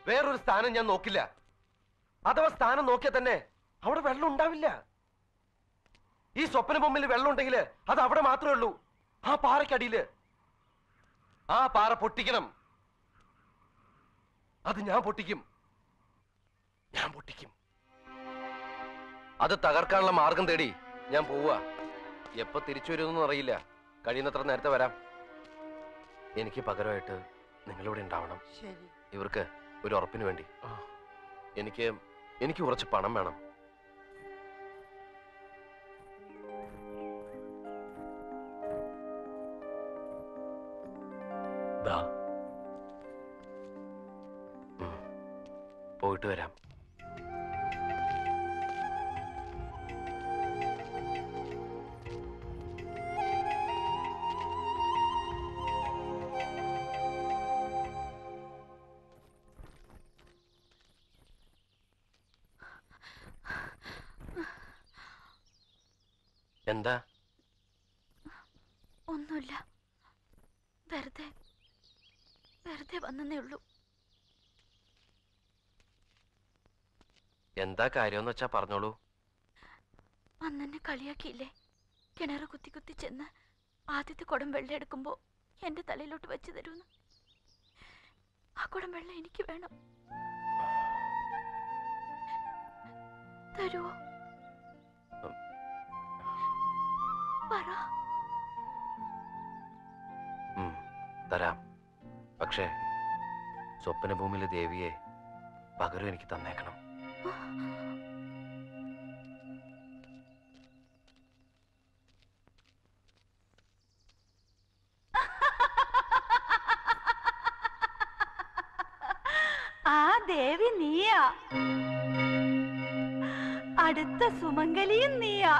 വേറൊരു സ്ഥാനം ഞാൻ നോക്കില്ല അഥവാ സ്ഥാനം നോക്കിയാൽ തന്നെ അവിടെ വെള്ളം ഉണ്ടാവില്ല ഈ സ്വപ്ന ബൊമ്മിൽ വെള്ളം ഉണ്ടെങ്കിൽ അത് അവിടെ മാത്രമേ ഉള്ളൂ ആ പാറയ്ക്കടിയില് ആ പാറ പൊട്ടിക്കണം അത് ഞാൻ പൊട്ടിക്കും ഞാൻ പൊട്ടിക്കും അത് തകർക്കാനുള്ള മാർഗം തേടി ഞാൻ പോവുക എപ്പോ തിരിച്ചു വരുമെന്നൊന്നും അറിയില്ല കഴിയുന്നത്ര നേരത്തെ വരാം എനിക്ക് പകരമായിട്ട് നിങ്ങളിവിടെ ഉണ്ടാവണം ശരി ഇവർക്ക് ഒരു ഉറപ്പിന് വേണ്ടി എനിക്ക് എനിക്ക് കുറച്ച് പണം വേണം ദാ ഉം. പോയിട്ട് വരാം എന്താ ഒന്നുമില്ല വെറുതെ വെറുതെ വന്നേ ഉള്ളൂ എന്താ കാര്യമെന്ന് വെച്ചാ പറഞ്ഞോളൂ അന്നെന്നെ കളിയാക്കിയില്ലേ കിണറ് കുത്തി കുത്തി ചെന്ന് ആദ്യത്തെ കുടം വെള്ളം എടുക്കുമ്പോ എന്റെ തലയിലോട്ട് വെച്ച് തരൂന്ന് ആ കുടം വെള്ളം എനിക്ക് വേണം തരുവോ ഉം. പറ ഉം, തരാം പക്ഷേ സ്വപ്നഭൂമിയിലെ ദേവിയെ പകരം എനിക്ക് തന്നേക്കണം ആ ദേവി നീയാ അടുത്ത സുമംഗലിയും നീയാ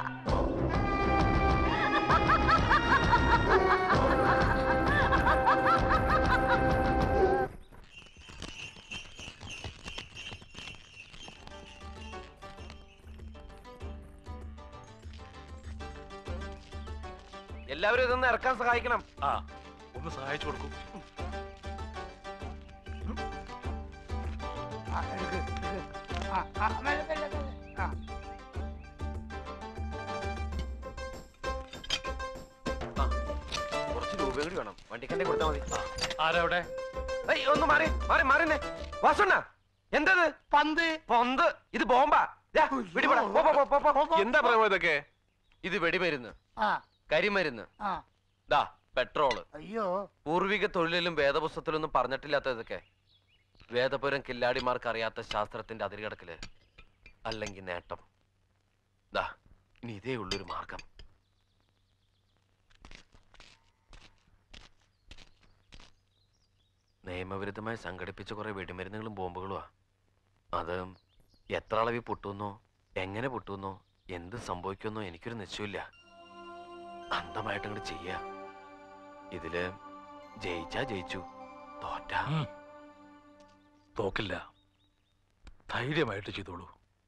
എല്ലാവരും ഇതൊന്ന് ഇറക്കാൻ സഹായിക്കണം ആ ഒന്ന് സഹായിച്ചു കൊടുക്കൂ ആ, എടുക്ക്, എടുക്ക്. ആ, ആ, മെല്ലെ, മെല്ലെ, മെല്ലെ. ആ, കുറച്ച് രൂപ കൂടി വേണം വണ്ടിക്കന്നെ കൊടുത്താൽ മതി ആരവിടെ ഏയ്, ഒന്ന് മാറി മാറി മാറിന്നെ വാസുണ്ണ എന്തത് പന്ത് പൊന്ത് ഇത് ബോംബാ ദാ, വെടിപൊടാ. പോ, പോ, പോ, പോ, പോ. എന്താ പ്രേമം ഇതൊക്കെ ഇത് വെടിമരുന്ന് ആ കരിമരുന്ന് ആ ദാ പെട്രോള് അയ്യോ പൂർവിക തൊഴിലിലും വേദപുസ്തകത്തിലൊന്നും പറഞ്ഞിട്ടില്ലാത്ത ഇതൊക്കെ വേദപുരം കില്ലാടിമാർക്ക് അറിയാത്ത ശാസ്ത്രത്തിന്റെ അതിരുകടക്കില് അല്ലെങ്കിൽ നേട്ടം ദാ ഇനി ഇതേ ഉള്ളൊരു മാർഗം നിയമവിരുദ്ധമായി സംഘടിപ്പിച്ച കുറെ വെടിമരുന്നുകളും ബോംബുകളുമാ അത് എത്ര അളവിൽ പൊട്ടുന്നോ എങ്ങനെ പൊട്ടുന്നോ എന്ത് സംഭവിക്കുമെന്നോ എനിക്കൊരു നിശ്ചയമില്ല അന്തമായിട്ട് അങ്ങോട്ട് ചെയ്യാ ഇതില് ജയിച്ചാ ജയിച്ചു തോറ്റാ ഉം. തോക്കില്ല ധൈര്യമായിട്ട് ചെയ്തോളൂ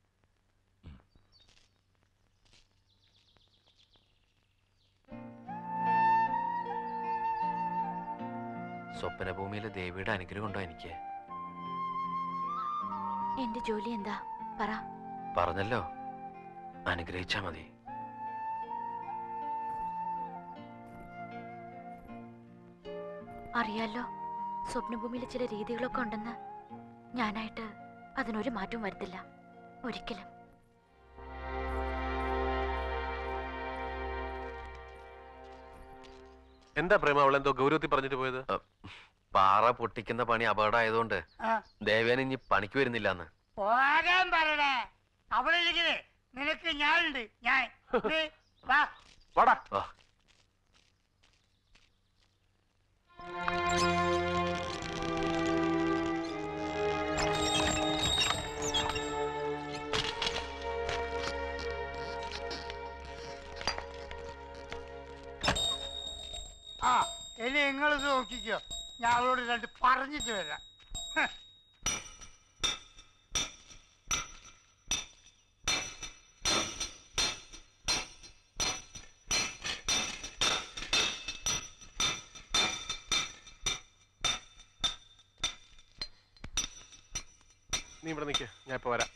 സ്വപ്നഭൂമിയിലെ ദേവിയുടെ അനുഗ്രഹം ഉണ്ടോ എനിക്ക് എന്റെ ജോലി എന്താ പറ പറഞ്ഞല്ലോ അനുഗ്രഹിച്ചാ മതി അറിയാലോ സ്വപ്നഭൂമിയിലെ ചില രീതികളൊക്കെ ഉണ്ടെന്ന് ഞാനായിട്ട് അതിനൊരു മാറ്റവും വരുത്തില്ല ഒരിക്കലും എന്താ പ്രേമ അവൾ എന്തോ ഗൗരവത്തിൽ പറഞ്ഞിട്ട് പോയത് പാറ പൊട്ടിക്കുന്ന പണി അപകടമായതുകൊണ്ട് ആ ദേവേന ഇനി പണിക്ക് വരുന്നില്ലാന്ന് പോകാൻ പറയണേ അവിടെ ഇരിക്കണേ നിനക്ക് ഞാനുണ്ട് ഞാൻ ദേ, വാ വാടാ വാ ആ ഇനി നിങ്ങളിത് നോക്കിക്കോ ഞാൻ അവളോട് രണ്ട് പറഞ്ഞിട്ട് വരാം ഹ്. നീ ഇവിടെ നിൽക്ക് ഞാൻ ഇപ്പൊ വരാം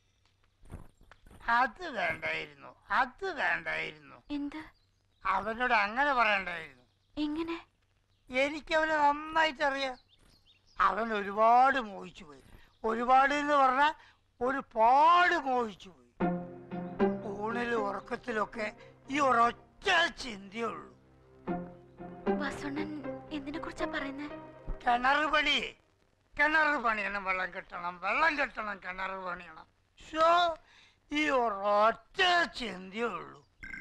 അത് വേണ്ടായിരുന്നു അത് വേണ്ടായിരുന്നു എന്ത് അവനോട് അങ്ങനെ പറയണ്ടായിരുന്നു എങ്ങനെ എനിക്ക് അവനെ നന്നായിട്ട് അറിയാം അവൻ ഒരുപാട് മോഹിച്ചു പോയി ഒരുപാട് എന്ന് പറഞ്ഞാൽ ഒരുപാട് മോഹിച്ചു പോയി ഊണിലും ഉറക്കത്തിലൊക്കെ ഈ ഒരൊറ്റ ചിന്തയുള്ളൂ വസുണ്ണൻ എന്തിനെ കുറിച്ചാ പറയുന്നേ കിണർ പണി കിണർ പണിയണം വെള്ളം കിട്ടണം വെള്ളം കിട്ടണം കിണർ പണിയണം ഷോ ഈ ഒരൊറ്റ ചിന്തയുള്ളൂ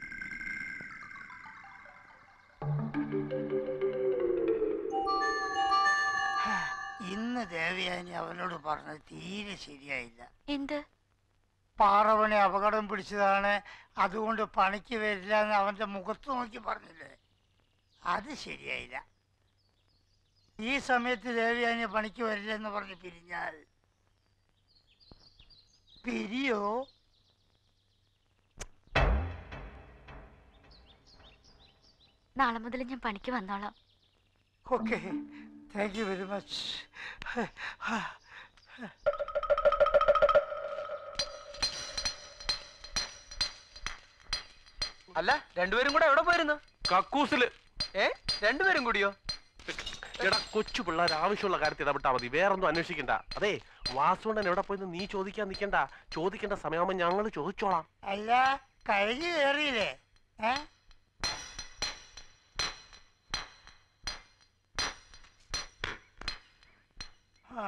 ഹാ, ഇന്ന് ദേവയാനി അവനോട് പറഞ്ഞത് തീരെ ശരിയായില്ല എന്ത് പാറപണി അപകടം പിടിച്ചതാണ് അതുകൊണ്ട് പണിക്ക് വരില്ല എന്ന് അവന്റെ മുഖത്ത് നോക്കി പറഞ്ഞില്ലേ അത് ശരിയായില്ല ഈ സമയത്ത് ദേവിയാനി പണിക്ക് വരില്ല എന്ന് പറഞ്ഞ് പിരിഞ്ഞാൽ പിരിയോ നാളെ മുതൽ ഞാൻ പണിക്ക് വന്നോളാം okay thank you very much അല്ല രണ്ടുപേരും കൂടെ എവിടെ പോയിരുന്നു കക്കൂസില് ഏ രണ്ടുപേരും കൂടിയോ എടാ കൊച്ചു പിള്ളേർ ആവശ്യമുള്ള കാര്യത്തിൽ ഇടപെട്ടാ മതി വേറൊന്നും അന്വേഷിക്കണ്ട അതെ വാസുണ്ടൻ എവിടെ പോയെന്ന് നീ ചോദിക്കാൻ നിൽക്കണ്ട ചോദിക്കേണ്ട സമയമാകുമ്പോൾ ഞങ്ങൾ ചോദിച്ചോളാം അല്ല കഴിഞ്ഞു കയറിയില്ലേ ഏ ആ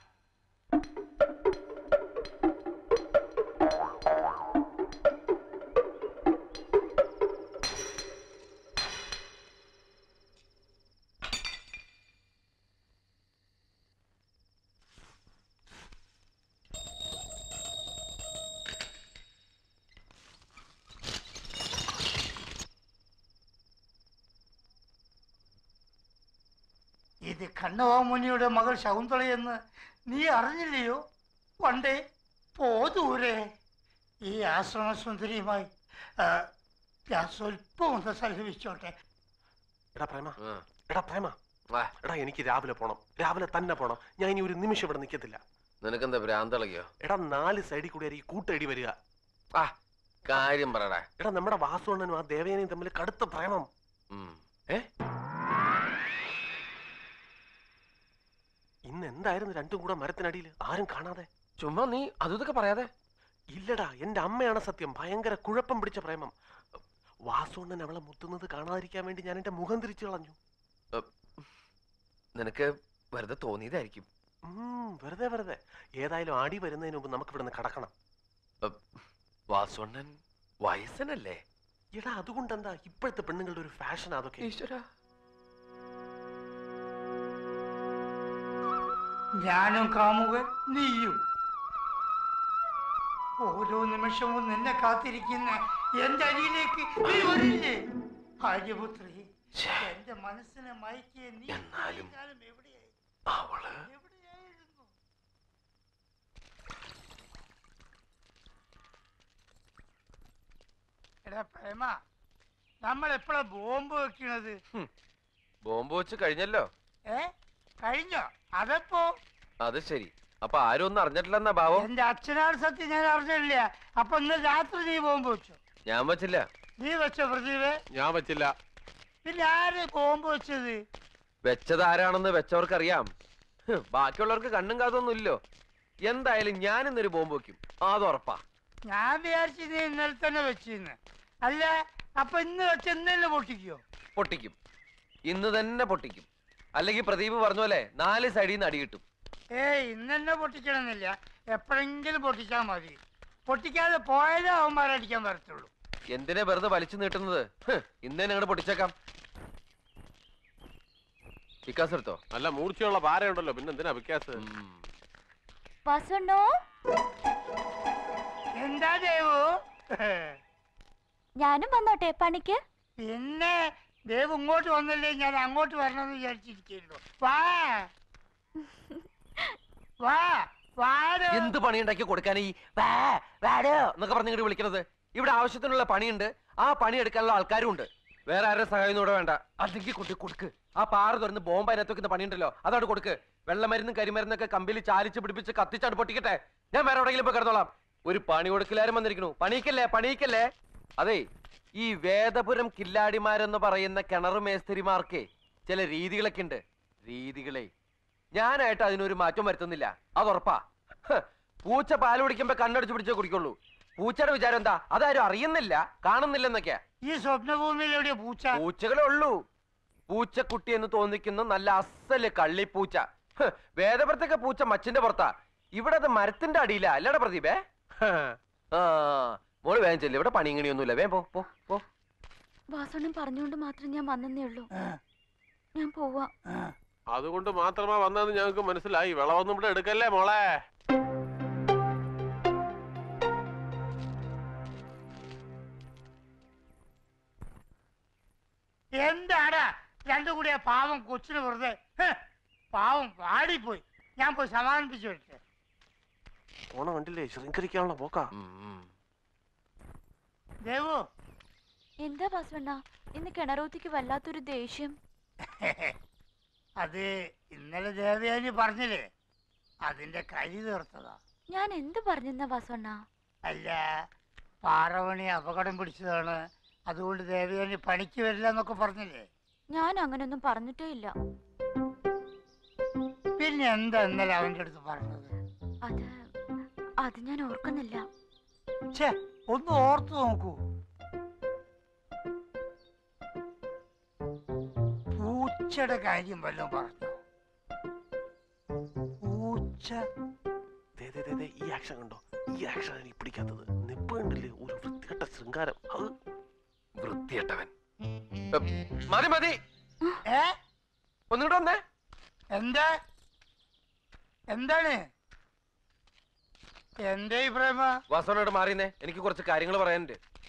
ഇത് കണ്ണവാമുനിയുടെ മകൾ ശകുന്തളയെന്ന് നീ അറിഞ്ഞില്ലയോ പണ്ടേ പോ ദൂരെ ഈ ആശ്രമസുന്ദരിയുമായി ആ, ഞാൻ സ്വല്പം ഒന്ന് സല്ലപിച്ചോട്ടെ എടാ പ്രേമ ആ. എടാ പ്രേമ വാ. എടാ എനിക്ക് രാവിലെ പോണം രാവിലെ തന്നെ പോണം ഞാൻ ഇനി ഒരു നിമിഷം ഇവിടെ നിൽക്കത്തില്ല നിനക്കെന്താ ഭ്രാന്തളകിയോ എടാ നാല് സൈഡിൽ കൂടി ആയിരിക്കും കൂട്ടടി വരിക ആ കാര്യം പറയടാ എടാ നമ്മുടെ വാസുണ്ണനും ആ ദേവയാനിയും തമ്മിൽ കടുത്ത പ്രേമം ഉം. ഇന്ന് എന്തായിരുന്നു രണ്ടും കൂടെ മരത്തിനടിയിൽ ആരും കാണാതെ ചുമ്മാ നീ അതൊക്കെ പറയാതെ ഇല്ലടാ എന്റെ അമ്മയാണ് സത്യം ഭയങ്കര കുഴപ്പം പിടിച്ച പ്രേമം വാസുണ്ണൻ അവളെ മുത്തുന്നത് കാണാതിരിക്കാൻ വേണ്ടി ഞാൻ എന്റെ മുഖം തിരിച്ചു കളഞ്ഞു നിനക്ക് വെറുതെ തോന്നിയതായിരിക്കും ഉം, വെറുതെ വെറുതെ ഏതായാലും ആടി വരുന്നതിന് മുമ്പ് നമുക്ക് ഇവിടുന്ന് കടക്കണം വാസുണ്ണൻ വയസ്സനല്ലേ എടാ അതുകൊണ്ടെന്താ ഇപ്പോഴത്തെ പെണ്ണുങ്ങളുടെ ഒരു ഫാഷൻ അതൊക്കെ ഈശ്വര ഞാനും കാമുകൻ നീയും ഓരോ നിമിഷവും നിന്നെ കാത്തിരിക്കുന്ന എന്റെ അരിയിലേക്ക് നീ വരില്ലേ ആര്യപുത്രി എന്റെ മനസ്സിനെ മയക്കിയ നീ എന്നാലും- ഇത്രയും കാലം എവിടെയായി അവള് എവിടെയായിരുന്നു എടാ പ്രേമ നമ്മൾ എപ്പോഴാ ബോംബ് വെക്കണത് ബോംബ് വെച്ച് കഴിഞ്ഞല്ലോ ഏ കഴിഞ്ഞോ അതെപ്പോ അത് ശരി അപ്പൊ ആരും ഒന്നും അറിഞ്ഞിട്ടില്ലെന്നാ ഭാവം എന്റെ അച്ഛനാണ് സത്യം ഞാൻ അറിഞ്ഞില്ല അപ്പൊ ഇന്ന് രാത്രി നീ ബോംബ് വെച്ചു ഞാൻ വെച്ചില്ല നീ വെച്ചോ പ്രദീപ് ഞാൻ പറ്റില്ല പിന്നെ ആര് ബോംബ് വെച്ചത് വെച്ചത് ആരാണെന്ന് വെച്ചവർക്കറിയാം ഹ്, ബാക്കിയുള്ളവർക്ക് കണ്ണും കാതൊന്നും ഇല്ലോ എന്തായാലും ഞാൻ ഇന്നൊരു ബോംബ് വെക്കും അത് ഉറപ്പാ ഞാൻ വിചാരിച്ചു നീ ഇന്നലെ തന്നെ വെച്ചിന്ന് അല്ല അപ്പൊ ഇന്ന് വെച്ച് ഇന്നലെ പൊട്ടിക്കോ പൊട്ടിക്കും ഇന്ന് തന്നെ പൊട്ടിക്കും അല്ലെങ്കിൽ പ്രദീപ് പറഞ്ഞ പോലെ നാല് സൈഡിൽ നിന്ന് അടി കിട്ടും ഏയ് ഇന്നെന്നെ പൊട്ടിക്കണമെന്നില്ല എപ്പോഴെങ്കിലും പൊട്ടിച്ചാൽ മതി പൊട്ടിക്കാതെ പോയാലേ അവന്മാരടിക്കാൻ വരത്തുള്ളൂ എന്തിനാ വെറുതെ വലിച്ചു നീട്ടുന്നത് ഹ്, ഇന്ന് തന്നെ അങ്ങോട്ട് പൊട്ടിച്ചേക്കാം വിക്കാസ് എടുത്തോ നല്ല മൂർച്ചയുള്ള പാരയുണ്ടല്ലോ പിന്നെ എന്തിനാ വിക്കാസ് ഉം. വസുണ്ണോ എന്താ ദേവു ഞാനും വന്നോട്ടെ പണിക്ക് പിന്നെ ദേവ് ഇങ്ങോട്ട് വന്നില്ലേ ഞാൻ അങ്ങോട്ട് വരണമെന്ന് വിചാരിച്ചിരിക്കുന്നു വാ വാ വാടോ എന്ത് പണി ഉണ്ടാക്കി കൊടുക്കാൻ ഈ വാ, വാടോ എന്നൊക്കെ പറഞ്ഞ് ഇങ്ങോട്ട് വിളിക്കണത് ഇവിടെ ആവശ്യത്തിനുള്ള പണിയുണ്ട് ആ പണി എടുക്കാനുള്ള ആൾക്കാരും ഉണ്ട് വേറെ ആരുടെ സഹായം ഇവിടെ വേണ്ട അല്ലെങ്കിൽ കുട്ടി കൊടുക്ക് ആ പാറ തുറന്ന് ബോംബ് അതിനകത്ത് വെക്കുന്ന പണിയുണ്ടല്ലോ അതോട് കൊടുക്ക് വെള്ളമരുന്നും കരിമരുന്നൊക്കെ കമ്പിയിൽ ചാലിച്ച് പിടിപ്പിച്ച് കത്തിച്ചാട് പൊട്ടിക്കട്ടെ ഞാൻ വേറെ എവിടെയെങ്കിലും പോയി കിടന്നോളാം ഒരു പണി കൊടുക്കലാരും വന്നിരിക്കണു പണിക്കല്ലേ പണിക്കല്ലേ അതെ ഈ വേദപുരം കില്ലാടിമാരെന്ന് പറയുന്ന കിണർ മേസ്തിരിമാർക്ക് ചില രീതികളൊക്കെ ഉണ്ട് രീതികളെ ഞാനായിട്ട് അതിനൊരു മാറ്റം വരുത്തുന്നില്ല അതുറപ്പാ ഹ്, പൂച്ച പാൽ കുടിക്കുമ്പോ കണ്ണടിച്ച് പിടിച്ചേ കുടിക്കുള്ളൂ പൂച്ചയുടെ വിചാരം എന്താ അതാരും അറിയുന്നില്ല കാണുന്നില്ലെന്നൊക്കെയാ ഈ സ്വപ്നഭൂമിയിൽ എവിടെയാ പൂച്ച പൂച്ചകളെ ഉള്ളൂ പൂച്ചക്കുട്ടി എന്ന് തോന്നിക്കുന്ന നല്ല അസല് കള്ളിപ്പൂച്ച ഹ്, വേദപുരത്തൊക്കെ പൂച്ച മച്ചിന്റെ പുറത്താ ഇവിടെ അത് മരത്തിന്റെ അടിയിലാ അല്ലടാ പ്രദീപേ ആ മോള് വേഗം ചെല്ലു ഇവിടെ പണിങ്ങണിയൊന്നുമില്ല വേഗം പോ പോ പോ വാസണ്ണൻ പറഞ്ഞുകൊണ്ട് മാത്രം ഞാൻ വന്നേ ഉള്ളൂ ആ, ഞാൻ പോവാ ആ. അതുകൊണ്ട് മാത്രമാ വന്നതെന്ന് ഞങ്ങൾക്ക് മനസ്സിലായി വിളവൊന്നും ഇവിടെ എടുക്കല്ലേ മോളെ എന്താടാ രണ്ടും കൂടി ആ പാവം കൊച്ചിന് വെറുതെ ഹ്, പാവം പാടിപ്പോയി ഞാൻ പോയി സമാധാനിപ്പിച്ചു വരട്ടെ ഓണ കണ്ടില്ലേ ശൃംഖരിക്കാനുള്ള പോക്കാ ഉം, ഉം. ദേവു എന്താ വാസണ്ണ ഇന്ന് കിണറൂത്തിക്ക് വല്ലാത്തൊരു ദേഷ്യം അത് ഇന്നലെ ദേവയാനി പറഞ്ഞില്ലേ അതിന്റെ കരി തീർത്തതാ ഞാൻ എന്ത് പറഞ്ഞെന്നാ വാസണ്ണ അല്ല പാറവണി അപകടം പിടിച്ചതാണ് അതുകൊണ്ട് ദേവയാനി പണിക്ക് വരില്ല എന്നൊക്കെ പറഞ്ഞില്ലേ ഞാൻ അങ്ങനൊന്നും പറഞ്ഞിട്ടേ ഇല്ല പിന്നെ എന്താ ഇന്നലെ അവന്റെ അടുത്ത് പറഞ്ഞത് അത് അത് ഞാൻ ഓർക്കുന്നില്ല ഛേ ഒന്ന് ഓർത്തു നോക്കൂ പൂച്ചയുടെ കാര്യം വല്ലതും പറഞ്ഞു പൂച്ച ദേ, ദേ, ദേ, ദേ, ഈ ആക്ഷൻ കണ്ടോ ഈ ആക്ഷൻ എനിക്ക് പിടിക്കാത്തത് നിപ്പ് കണ്ടില്ലേ ഒരു വൃത്തികെട്ട ശൃംഗാരം അത് വൃത്തികെട്ടവൻ എ, മതി മതി ഏ ഒന്നുകൂടെ വന്നേ എന്താ എന്താണ് എന്റെ പ്രേമ വാസവനോട് മാറിയെന്നേ എനിക്ക് കുറച്ച് കാര്യങ്ങൾ പറയാനുണ്ട്